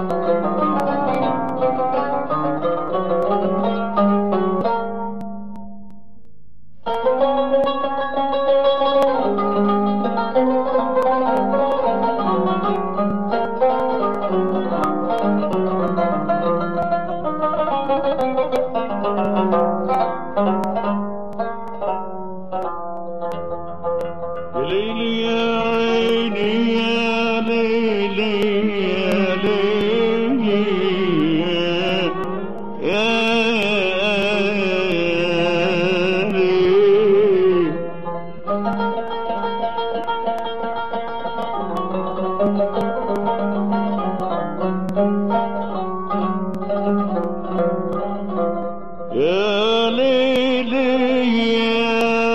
يا ليلي يا عيني يا ليلي يا ليلي يا ليلي يا ليلي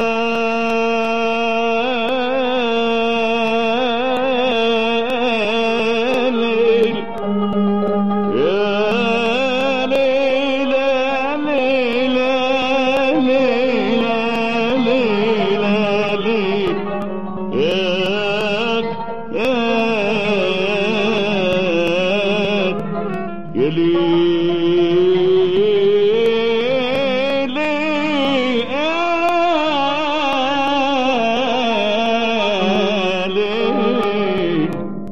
يا ليل يا ليل ليل ليل ليل ليل ياك ياك يا ليلي يا ليل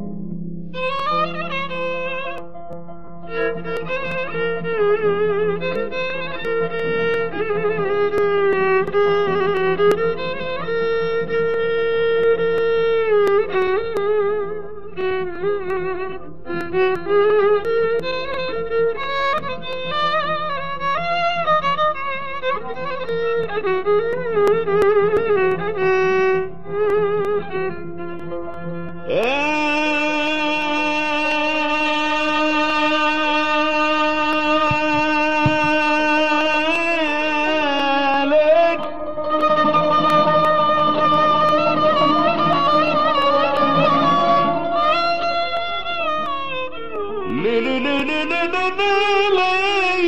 يا ليل ليلي ليلي ليلي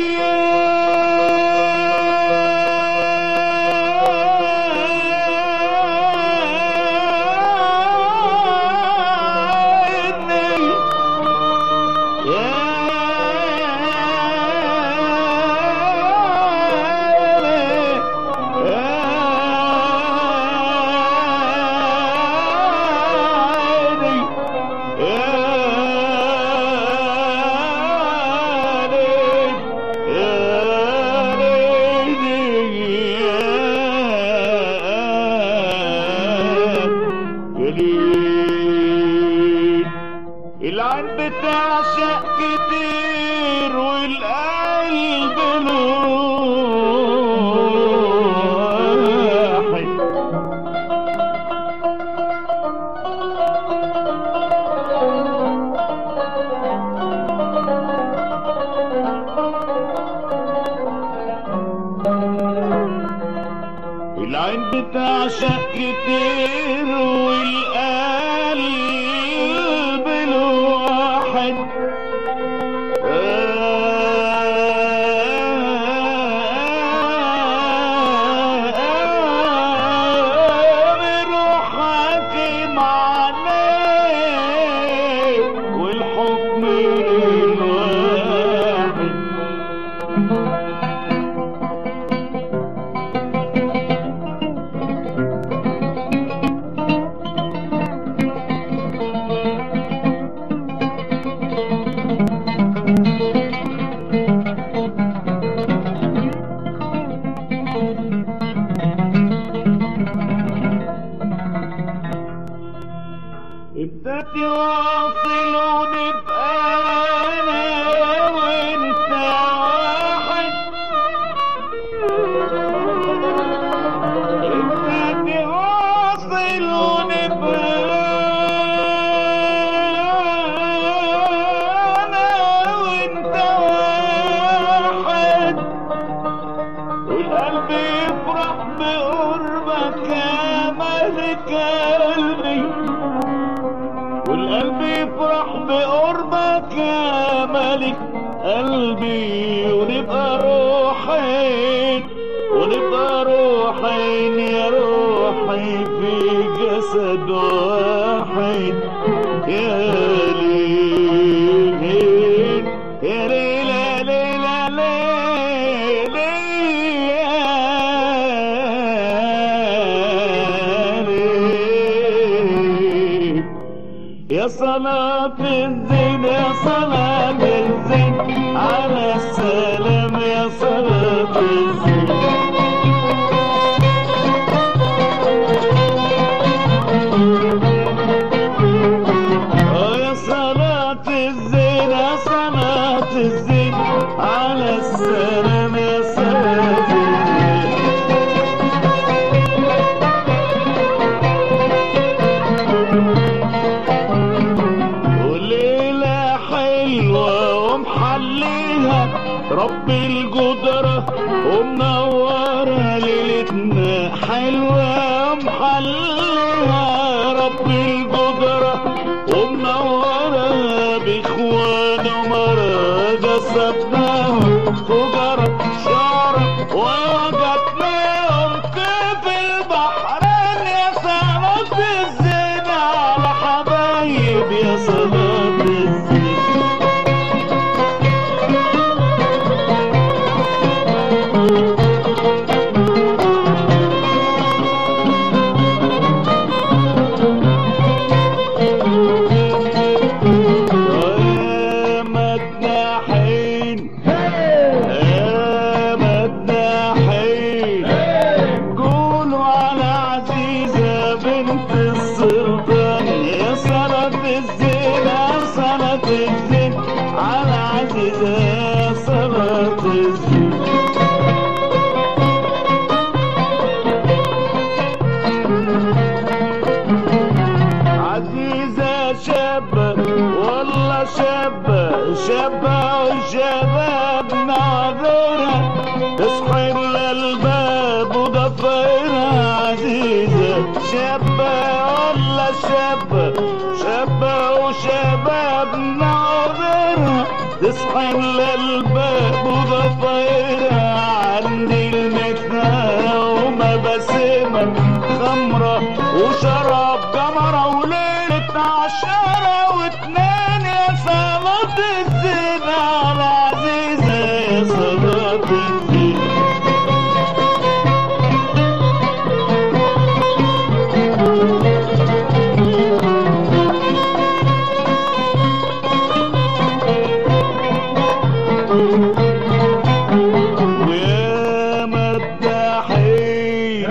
العين بتعشق كتير والقلب له واحد العين بتعشق كتير والقلب الواحد بروحك معناه والحكم للواحد ابتدي واصل ونبقى انا وانت واحد ابتدي واصل ونبقى انا وانت واحد والقلب يفرح بقربك يا ملك قلبي والقلب يفرح بقربك يا ملك قلبي ونبقى روحين ونبقى روحين يا روحي في جسد واحد يا ليل صلاة الزين يا صلاة الزين على السلام يا صلاة الزين آه يا صلاة الزين يا صلاة الزين على السلام يا صلاة الزين وليلة حلوة ومحليها رب القدرة ومنورة ليلتنا حلوة ومحليها رب القدرة ومنورة بإخوان ومرة صدناهم فجرة شعرة ووجدناهم في البحرين يا صلاة الزين على حبايب يا صلاة الزين يا مداحين يا مداحين قولوا على عزيزة بنت السلطان يا صلاة الزين يا صلاة الزين على عزيزة يا صلاة الزين عزيزة شابة والله شابة شابة وشباب معذورة تصحي للباب وضفيرها عزيزة شابة والله شابة شابة وشباب معذورة تصحي للباب وضفيرها عندي المثنى وما بسمة خمرة وشراب قمرة وليلة عشرة واتنين يا صلاة الزين على عزيزة يا صلاة الزين ويا مداحين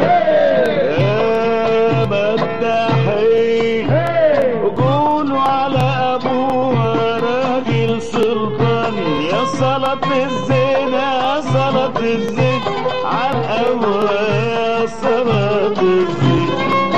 يا مداحين قولوا على ابوها راجل سلطان يا صلاة الزين يا صلاة الزين على ابوها يا صلاة الزين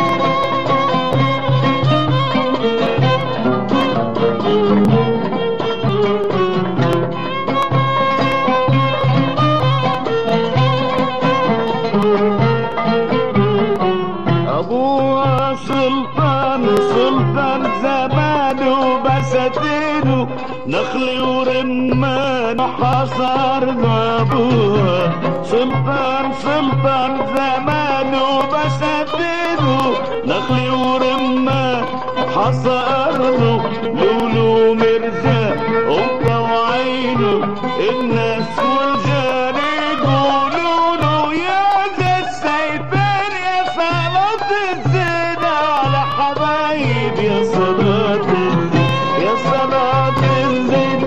ابوها سلطان سلطان زمانه بساتينه نخل ورمان حصر ابوها سلطان سلطان زمانه بساتينه نخل ورمان حصرنه لولو مرزا أمه وعينه الناس والجار يقولوا له يا ذا السيفين يا صلاة الزين على حبايب يا صلاة الزين يا صلاة الزين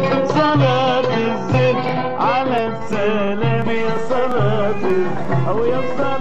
صلاة الزين على السلام يا صلاة الزين أو يا صلاة